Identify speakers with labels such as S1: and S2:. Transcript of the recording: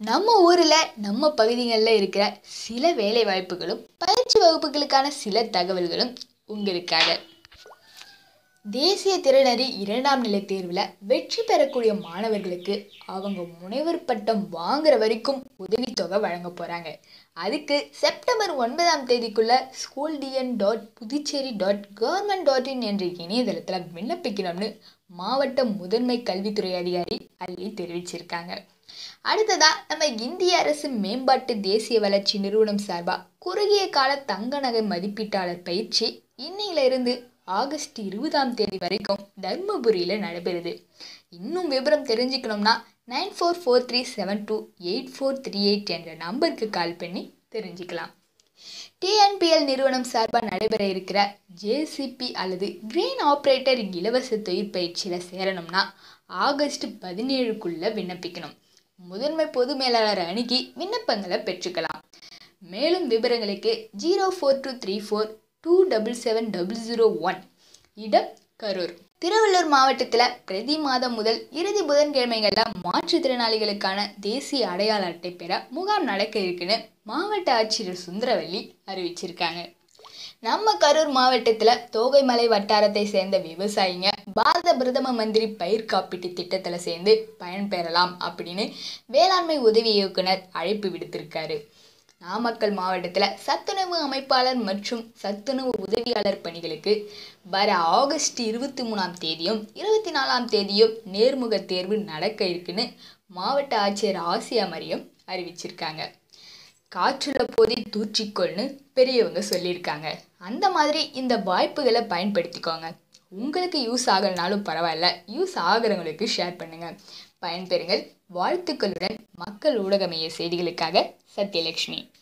S1: நம்ம ஊரில் நம்ம பகுதிகளில் இருக்கிற சில வேலை வாய்ப்புகளும் பயிற்சி வகுப்புகளுக்கான சில தகவல்களும் உங்களுக்காக தேசிய திறனறி இரண்டாம் நிலை தேர்வில் வெற்றி பெறக்கூடிய மாணவர்களுக்கு அவங்க முனைவர் பட்டம் வாங்குற வரைக்கும் உதவித்தொகை வழங்க போகிறாங்க அதுக்கு செப்டம்பர் ஒன்பதாம் தேதிக்குள்ள school TN dot Puducherry dot government dot in என்ற இணையதளத்தில் விண்ணப்பிக்கணும்னு மாவட்ட முதன்மை கல்வித்துறை அதிகாரி அள்ளி தெரிவிச்சிருக்காங்க அடுத்ததா நம்ம இந்திய அரசு மேம்பாட்டு தேசிய வளர்ச்சி நிறுவனம் சார்பாக குறுகிய கால தங்க நகை மதிப்பீட்டாளர் பயிற்சி இன்னையிலிருந்து ஆகஸ்ட் இருபதாம் தேதி வரைக்கும் தர்மபுரியில் நடைபெறுது இன்னும் விவரம் தெரிஞ்சுக்கணும்னா nine four four three seven two eight four three eight என்ற நம்பருக்கு கால் பண்ணி தெரிஞ்சுக்கலாம் டிஎன்பிஎல் நிறுவனம் சார்பாக நடைபெற இருக்கிற ஜேசிபி அல்லது கிரெயின் ஆப்ரேட்டர் இலவச தொழிற்பயிற்சியில் சேரணும்னா ஆகஸ்ட் பதினேழுக்குள்ளே விண்ணப்பிக்கணும் முதன்மை பொது மேலாளர் அணுகி விண்ணப்பங்களை பெற்றுக்கலாம் மேலும் விவரங்களுக்கு zero four two three four two double seven double zero one இடம் கரூர் திருவள்ளூர் மாவட்டத்தில் பிரதி மாதம் முதல் இறுதி புதன்கிழமைகளில் மாற்றுத்திறனாளிகளுக்கான தேசிய அடையாள அட்டை பெற முகாம் நடக்க இருக்குன்னு மாவட்ட ஆட்சியர் சுந்தரவல்லி அறிவிச்சிருக்காங்க நம்ம கரூர் மாவட்டத்தில் தோகைமலை வட்டாரத்தை சேர்ந்த விவசாயிங்க பாரத பிரதம மந்திரி பயிர் காப்பீட்டு திட்டத்தில் சேர்ந்து பயன்பெறலாம் அப்படின்னு வேளாண்மை உதவி இயக்குனர் அழைப்பு விடுத்திருக்காரு நாமக்கல் மாவட்டத்தில் சத்துணவு அமைப்பாளர் மற்றும் சத்துணவு உதவியாளர் பணிகளுக்கு வர ஆகஸ்ட் இருபத்தி மூணாம் தேதியும் இருபத்தி நாலாம் தேதியும் நேர்முக தேர்வு நடக்க இருக்குன்னு மாவட்ட ஆட்சியர் ஆசியா மரியம் அறிவிச்சிருக்காங்க காற்றுள்ள போதே தூற்றிக்கொள்னு பெரியவங்க சொல்லியிருக்காங்க அந்த மாதிரி இந்த வாய்ப்புகளை பயன்படுத்திக்கோங்க உங்களுக்கு யூஸ் ஆகலனாலும் பரவாயில்ல யூஸ் ஆகிறவங்களுக்கு ஷேர் பண்ணுங்கள் பயன்பெறுங்கள் வாழ்த்துக்களுடன் மக்கள் ஊடகமைய செய்திகளுக்காக சத்யலட்சுமி